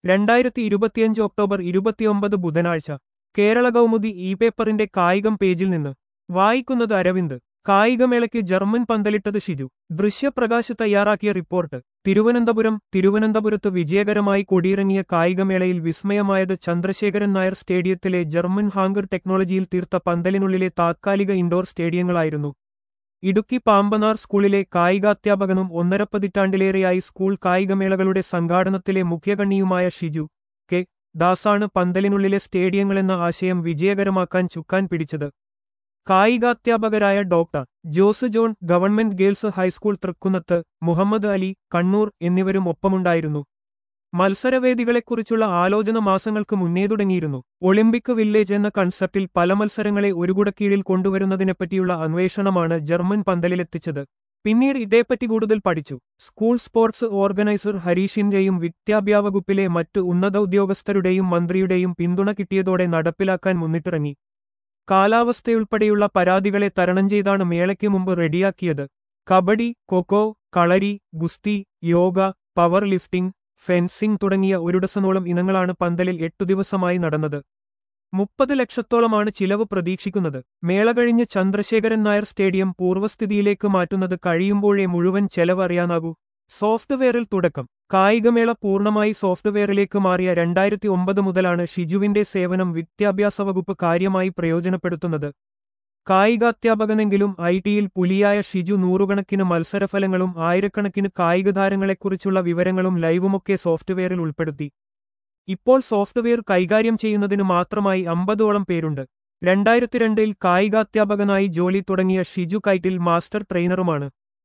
രണ്ടായിരത്തി ഇരുപത്തിയഞ്ച് ഒക്ടോബർ ഇരുപത്തിയൊമ്പത് ബുധനാഴ്ച കേരള കൗമുദി ഇ പേപ്പറിന്റെ കായികം പേജിൽ നിന്ന് വായിക്കുന്നത് അരവിന്ദ് കായികമേളയ്ക്ക് ജർമ്മൻ പന്തലിട്ടത് ഷിജു ദൃശ്യപ്രകാശ് തയ്യാറാക്കിയ റിപ്പോർട്ട് തിരുവനന്തപുരം തിരുവനന്തപുരത്ത് വിജയകരമായി കൊടിയിറങ്ങിയ കായികമേളയിൽ വിസ്മയമായത് ചന്ദ്രശേഖരൻ നായർ സ്റ്റേഡിയത്തിലെ ജർമ്മൻ ഹാങ്കർ ടെക്നോളജിയിൽ തീർത്ത പന്തലിനുള്ളിലെ താത്കാലിക ഇൻഡോർ സ്റ്റേഡിയങ്ങളായിരുന്നു ഇടുക്കി പാമ്പനാർ സ്കൂളിലെ കായികാധ്യാപകനും ഒന്നര പതിറ്റാണ്ടിലേറെയായി സ്കൂൾ കായികമേളകളുടെ സംഘാടനത്തിലെ മുഖ്യകണ്ണിയുമായ ഷിജു കെ ദാസാണ് പന്തലിനുള്ളിലെ സ്റ്റേഡിയങ്ങളെന്ന ആശയം വിജയകരമാക്കാൻ ചുക്കാൻ പിടിച്ചത് കായികാധ്യാപകരായ doctor Jose John government girls high school Thrikkunnath Muhammad Ali Kannur എന്നിവരും ഒപ്പമുണ്ടായിരുന്നു മത്സരവേദികളെക്കുറിച്ചുള്ള ആലോചന മാസങ്ങൾക്ക് മുന്നേ തുടങ്ങിയിരുന്നു ഒളിമ്പിക് വില്ലേജ് എന്ന കൺസെപ്റ്റിൽ പല മത്സരങ്ങളെ ഒരു കുടക്കീഴിൽ കൊണ്ടുവരുന്നതിനെപ്പറ്റിയുള്ള അന്വേഷണമാണ് ജർമ്മൻ പന്തലിലെത്തിച്ചത് പിന്നീട് ഇതേപ്പറ്റി കൂടുതൽ പഠിച്ചു സ്കൂൾ സ്പോർട്സ് ഓർഗനൈസർ ഹരീഷിന്റെയും വിദ്യാഭ്യാസ വകുപ്പിലെ മറ്റ് ഉന്നത ഉദ്യോഗസ്ഥരുടെയും മന്ത്രിയുടെയും പിന്തുണ കിട്ടിയതോടെ നടപ്പിലാക്കാൻ മുന്നിട്ടിറങ്ങി കാലാവസ്ഥയുൾപ്പെടെയുള്ള പരാതികളെ തരണം ചെയ്താണ് മേളയ്ക്ക് മുമ്പ് റെഡിയാക്കിയത് കബഡി കൊക്കോ കളരി ഗുസ്തി യോഗ പവർ ലിഫ്റ്റിംഗ് ഫെൻസിംഗ് തുടങ്ങിയ ഒരു ഡസനോളം ഇനങ്ങളാണ് പന്തലിൽ എട്ടു ദിവസമായി നടന്നത് മുപ്പത് ലക്ഷത്തോളമാണ് ചിലവ് പ്രതീക്ഷിക്കുന്നത് മേള കഴിഞ്ഞ് ചന്ദ്രശേഖരൻ നായർ സ്റ്റേഡിയം പൂർവ്വസ്ഥിതിയിലേക്ക് മാറ്റുന്നത് കഴിയുമ്പോഴേ മുഴുവൻ ചെലവ് അറിയാനാകൂ സോഫ്റ്റ്വെയറിൽ തുടക്കം കായികമേള പൂർണ്ണമായി സോഫ്റ്റ്വെയറിലേക്ക് മാറിയ രണ്ടായിരത്തി ഒമ്പത് മുതലാണ് ഷിജുവിന്റെ സേവനം വിദ്യാഭ്യാസ വകുപ്പ് കാര്യമായി പ്രയോജനപ്പെടുത്തുന്നത് കായികാധ്യാപകനെങ്കിലും ഐ ടിയിൽ പുലിയായ ഷിജു നൂറുകണക്കിന് മത്സരഫലങ്ങളും ആയിരക്കണക്കിന് കായിക താരങ്ങളെക്കുറിച്ചുള്ള വിവരങ്ങളും ലൈവുമൊക്കെ സോഫ്റ്റ്വെയറിൽ ഉൾപ്പെടുത്തി ഇപ്പോൾ സോഫ്റ്റ്വെയർ കൈകാര്യം ചെയ്യുന്നതിന് മാത്രമായി അമ്പതോളം പേരുണ്ട് രണ്ടായിരത്തി രണ്ടിൽ കായികാധ്യാപകനായി ജോലി തുടങ്ങിയ ഷിജു കൈറ്റിൽ മാസ്റ്റർ ട്രെയിനറുമാണ്